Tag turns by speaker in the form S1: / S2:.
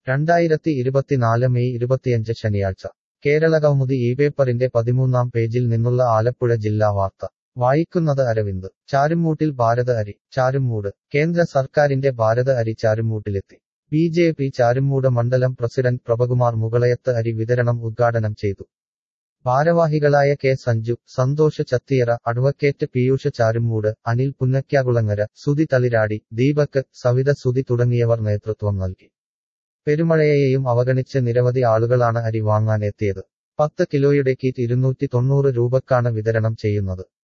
S1: രണ്ടായിരത്തി ഇരുപത്തിനാല് മെയ് ഇരുപത്തിയഞ്ച് ശനിയാഴ്ച കേരളകൗമുദി ഈ പേപ്പറിന്റെ പതിമൂന്നാം പേജിൽ നിന്നുള്ള ആലപ്പുഴ ജില്ലാ വാർത്ത വായിക്കുന്നത് അരവിന്ദ് ചാരുമൂട്ടിൽ ഭാരത അരി ചാരുമൂട് കേന്ദ്ര സർക്കാരിന്റെ ഭാരത അരി ചാരുമൂട്ടിലെത്തി ബി ജെ പി ചാരുമൂട് മണ്ഡലം പ്രസിഡന്റ് പ്രഭകുമാർ മുകളയത്ത് അരി വിതരണം ഉദ്ഘാടനം ചെയ്തു ഭാരവാഹികളായ കെ സഞ്ജു സന്തോഷ് ചത്തിയറ അഡ്വക്കേറ്റ് പീയൂഷ് ചാരുമൂട് അനിൽ പുന്നയ്ക്കാകുളങ്ങര സുതി തളിരാടി ദീപക് സവിത സുതി തുടങ്ങിയവർ നേതൃത്വം നൽകി പെരുമഴയെയും അവഗണിച്ച് നിരവധി ആളുകളാണ് അരി വാങ്ങാൻ എത്തിയത് പത്ത് കിലോയുടെ കിറ്റ് ഇരുന്നൂറ്റി തൊണ്ണൂറ് രൂപക്കാണ് വിതരണം ചെയ്യുന്നത്